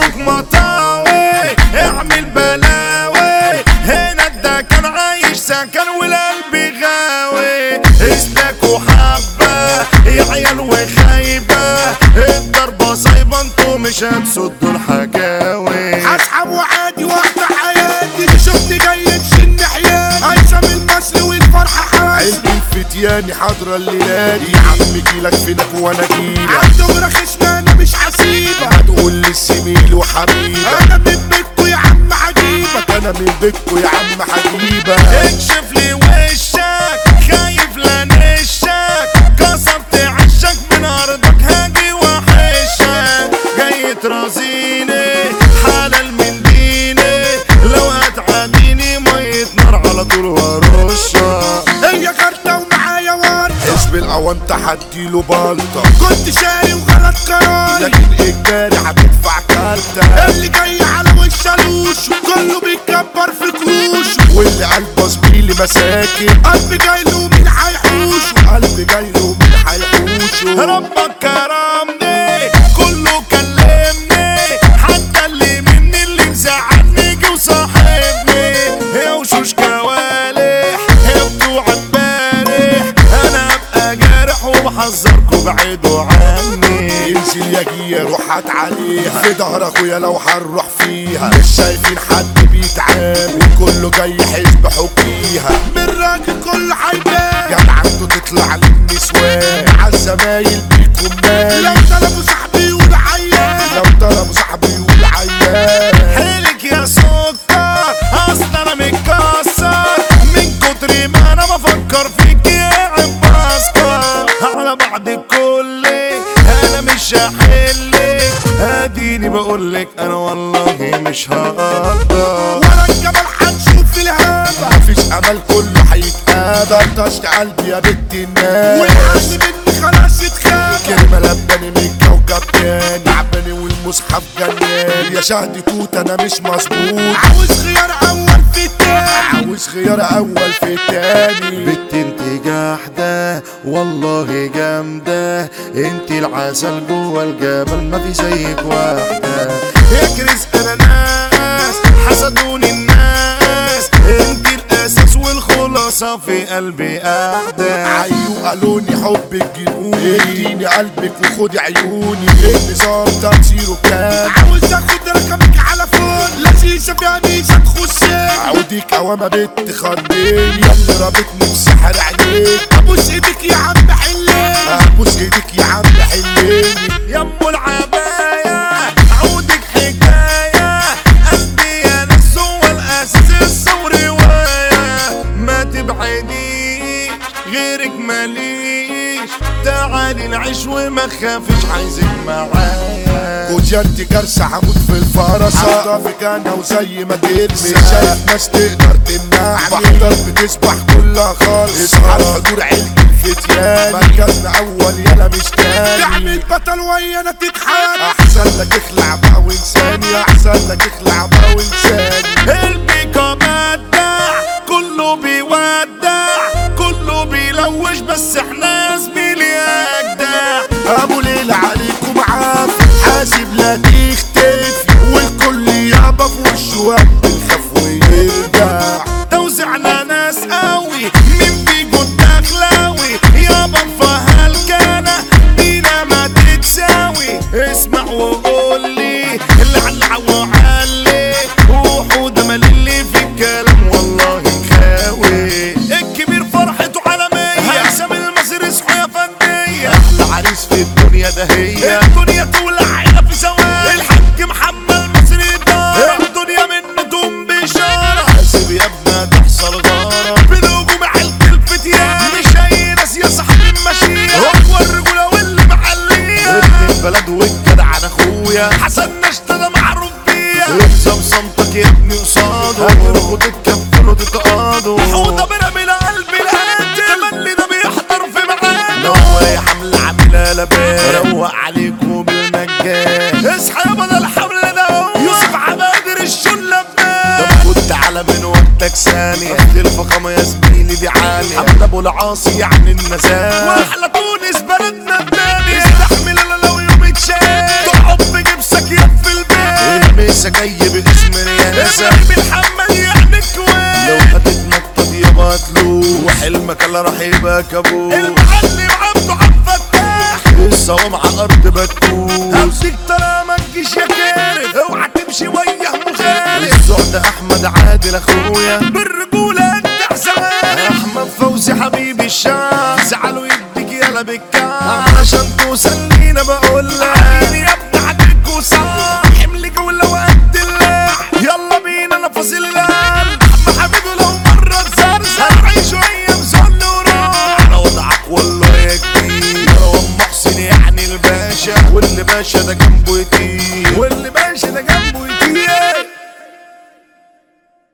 ابوك مطاوي اعمل بلاوي هنا ده كان عايش سكن والقلب غاوي اسلك وحبة يا عيال وخايبة الضربة صايبة انتوا مش هتسدوا الحكاوي اسحب وعادي واحدة حياتي شفت جاي تشن حياتي هيثم المصري والفرحة حاسس عيلتي الفتياني حاضرة الليلة دي يا عم جيلك فينك وانا جيلك عالدغرة خشمة انا مش حسيبة هتقول لي السميل وحبيبك انا من بيتكو يا عم عجيبة انا من بيتكو يا عم حبيبك اكشف لي وشك خايف لنشك كسرت عشك من ارضك هاجي وحشك جاي ترازيني حلال من ديني لو هتعاديني مية نار على طول ورشك هي كارتة ومعايا ورد حزب العوام تحديله بلطة كنت شاري وغلط قراري لكن اجباري هتدفع كارتة اللي جاي على وش الوش كله بيتكبر في كروش واللي قلبه زميلي مساكن قلبي جاي له مين هيحوش قلبي جاي له مين هيحوشه ربك كرمني كله كلمني حتى اللي مني اللي مزعلني جه وصاحبني يا وشوش كوالح يا بتوع امبارح انا ابقى جارح وبحذركوا بعيدوا عني ينزل يجي روحات عليها في ظهر اخويا لو هنروح فيها مش شايفين حد بيتعامل كله جاي حزب حكيها من راجل كله هيبان جدع عنده تطلع للنسوان عالزمايل بيكون لو مالي طلبوا صاحبي يقول عيان لو ضربوا صاحبي يقول عيان حيلك يا سكر اصل انا متكسر من كتر ما انا بفكر فيك يا عم بسكر على بعد الكل انا مش هحلك اديني بقولك انا والله مش هقدر ورا الجبل هتشوف في الهابة مفيش امل كله هيتقابل طشت قلبي يا بنت الناس والحد مني خلاص اتخاب كلمة لبني من كوكب تاني عبني والمصحف جنان يا شهد توت انا مش مظبوط عاوز خيار اول في التاني عاوز خيار اول في التاني بنت انت جاحدة والله جامدة انت العسل جوه الجبل ما في زيك واحدة اكرس انا ناس حسدوني الناس انت الاساس والخلاصة في قلبي قاعدة عيو قالوني حبك جنوني اديني قلبك وخدي عيوني النظام تأثيره كام عاوز اخد رقمك على فون لذيذة فيها ميزة تخصك عوديك اوامة بنت خضيني اللي رابطني بسحر عينيك ابوس ايدك يا عم حلين ابوس ايدك يا عم حليني يا ام العباية عودك حكاية قلبي يا ناس هو الاساس الصور رواية ما تبعدي غيرك ماليش تعالي نعيش وما خافش عايزك معايا وجرتي كرسة هموت في الفرصة هضافك انا وزي ما ترمي شايف ناس تقدر تمنعني بحضر بتسبح كلها خالص اصحى الحضور عيلة الفتيان مركزنا اول يلا مش تاني تعمل بطل ويانا تتحان احسن لك اخلع بقى وانساني احسن لك اخلع بقى وانساني البيكا بدع كله بيودع كله بيلوش بس احنا يا زميلي اجدع ابو ليل عليكم عافية حاسب لا تختلف والكل يابا في وشه وقت الخف ويرجع توزعنا ناس قوي مين بيجو الدخلاوي يابا فهالكانة بينا ما تتساوي اسمع وقول لي العلع وعلي وحود مللي في الكلام والله خاوي الكبير فرحته عالمية هيثم المصري صحوا يا فندية احلى عريس في الدنيا ده هي الدنيا تولع هنا في ثواني الحاج محمد المصري دار الدنيا منه تقوم بشارة حاسب يا ابني تحصل غارة بنجوم عيلة الفتيان مش اي ناس يا صاحبي ماشية هو الرجولة واللي معلية ابن البلد والجدع انا اخويا حسن نشطة معروف بيها الزم صمتك يا ابني قصاده هتروحوا تتكفلوا تتقاضوا حوضة برمي قلب القاتل اللي ده بيحضر في معانا هو يا حمل عاملة لبان روق عليكم بالمجان اصحى يا بدل الحمل ده يوسف عبادر الشلة طب كنت على من وقتك ثانية الفخامة يا زميلي دي عالية حمد ابو العاصي يعني النزال واحلى تونس بلدنا التاني استحمل انا لو يوم اتشال تقعد في جبسك يا في البيت رياسة جاي باسم رياسة ابراهيم محمد يعني كويس لو هتتنطط يابا هتلوس وحلمك اللي راح يبقى كابوس المعلم عبده عبد الفتاح الصوام على الارض بتكوس همسك ترى ما تجيش يا كارف اوعى تمشي وياه مخالف الزهد احمد عادل اخويا بالرجوله انت حساب احمد فوزي حبيبي الشعب زعلوا يديك يلا بالكعب عشان توصل لينا بقول لك عيني يا ابني عليك وصح حمل جوله وقد الله يلا بينا نفاصيل القلب احمد حبيبي لو مره تزرزر عيش ايام ذل وراح على وضعك والله يا كبير مروان محسن يعني الباشا واللي باشا ده جنبه يطير